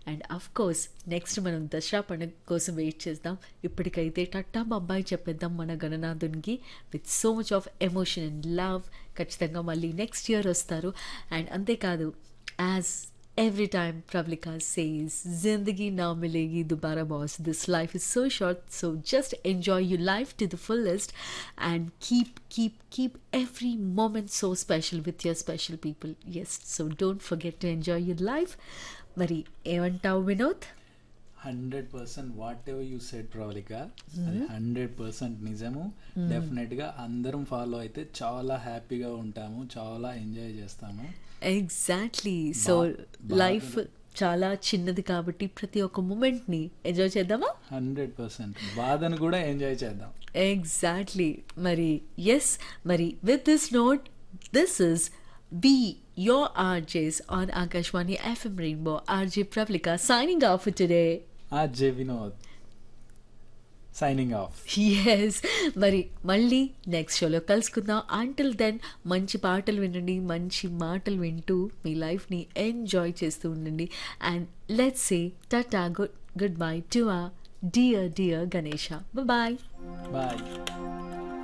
And of course next మనం దసరా పండుగ కోసం వెయిట్ చేద్దాం ఇప్పటికైతే టట్టా బాబాయ్ చెప్పేద్దాం మన గణనాథునికి with so much of emotion and love ఖచ్చితంగా మళ్ళీ నెక్స్ట్ ఇయర్ వస్తారు అండ్ అంతేకాదు as Every time Pravlika says, Zindagi na milegi dobara boss. This life is so short, so just enjoy your life to the fullest and keep, keep, keep every moment so special with your special people. Yes, so don't forget to enjoy your life. మరి ఏమంటావు Vinod hundred percent whatever you set Pravallika అది hundred percent నిజము definite గా అందరం follow అయితే చాలా హ్యాపీగా ఉంటాము చాలా ఎంజాయ్ చేస్తాము ఎగ్జాక్ట్లీ సో బా- లైఫ్ చాలా చిన్నది కాబట్టి ప్రతి ఒక్క మూమెంట్ని ఎంజాయ్ చేద్దామా హండ్రెడ్ పర్సెంట్ బాధను కూడా ఎంజాయ్ చేద్దాం ఎగ్జాక్ట్లీ మరి ఎస్ మరి with this note this is be your RJs on Akashvani FM rainbow RJ Pravallika signing off today RJ Vinod signing off yes మరి మళ్ళీ నెక్స్ట్ షోలో కలుసుకుందాం అంటిల్ దెన్ మంచి పాటలు వినండి మంచి మాటలు వింటూ మీ లైఫ్ని ఎంజాయ్ చేస్తూ ఉండండి and let's say tata good goodbye to a dear dear Ganesha bye bye